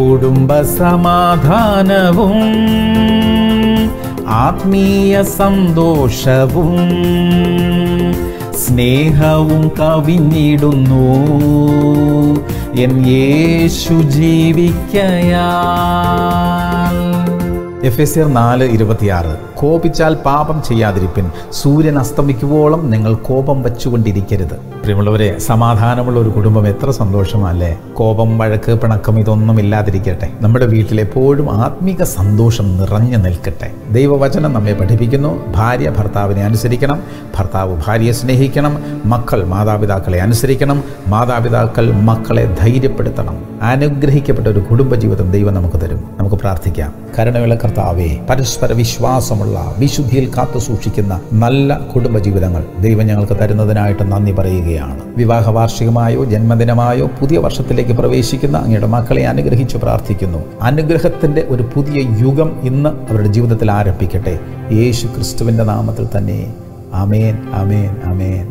കുടുംബ സമാധാനവും ആത്മീയ സന്തോഷവും സ്നേഹവും കവിഞ്ഞിടുന്നു എൻ യേശു ജീവിക്കയാൽ എഫ് എസ് ആർ നാല് ഇരുപത്തിയാറ് കോപിച്ചാൽ പാപം ചെയ്യാതിരിപ്പിൻ സൂര്യൻ അസ്തമിക്കുവോളം നിങ്ങൾ കോപം വച്ചുകൊണ്ടിരിക്കരുത് പ്രിയമുള്ളവരെ സമാധാനമുള്ള ഒരു കുടുംബം എത്ര സന്തോഷമല്ലേ കോപം വഴക്ക് പിണക്കം ഇതൊന്നും ഇല്ലാതിരിക്കട്ടെ നമ്മുടെ വീട്ടിൽ എപ്പോഴും ആത്മീക സന്തോഷം നിറഞ്ഞു നിൽക്കട്ടെ ദൈവവചനം നമ്മെ പഠിപ്പിക്കുന്നു ഭാര്യ ഭർത്താവിനെ അനുസരിക്കണം ഭർത്താവ് ഭാര്യയെ സ്നേഹിക്കണം മക്കൾ മാതാപിതാക്കളെ അനുസരിക്കണം മാതാപിതാക്കൾ മക്കളെ ധൈര്യപ്പെടുത്തണം അനുഗ്രഹിക്കപ്പെട്ട ഒരു കുടുംബജീവിതം ദൈവം നമുക്ക് തരും നമുക്ക് പ്രാർത്ഥിക്കാം കരുണയുള്ള കർത്താവേ പരസ്പര വിശ്വാസമുള്ള വിശുദ്ധിയിൽ കാത്തു സൂക്ഷിക്കുന്ന നല്ല കുടുംബജീവിതങ്ങൾ ദൈവം ഞങ്ങൾക്ക് തരുന്നതിനായിട്ട് നന്ദി പറയുകയാണ് വിവാഹ വാർഷികമായോ ജന്മദിനമായോ പുതിയ വർഷത്തിലേക്ക് പ്രവേശിക്കുന്ന അങ്ങയുടെ മക്കളെ അനുഗ്രഹിച്ച് പ്രാർത്ഥിക്കുന്നു അനുഗ്രഹത്തിന്റെ ഒരു പുതിയ യുഗം ഇന്ന് അവരുടെ ജീവിതത്തിൽ ആരംഭിക്കട്ടെ യേശു ക്രിസ്തുവിന്റെ നാമത്തിൽ തന്നെ അമേൻ അമേൻ അമേൻ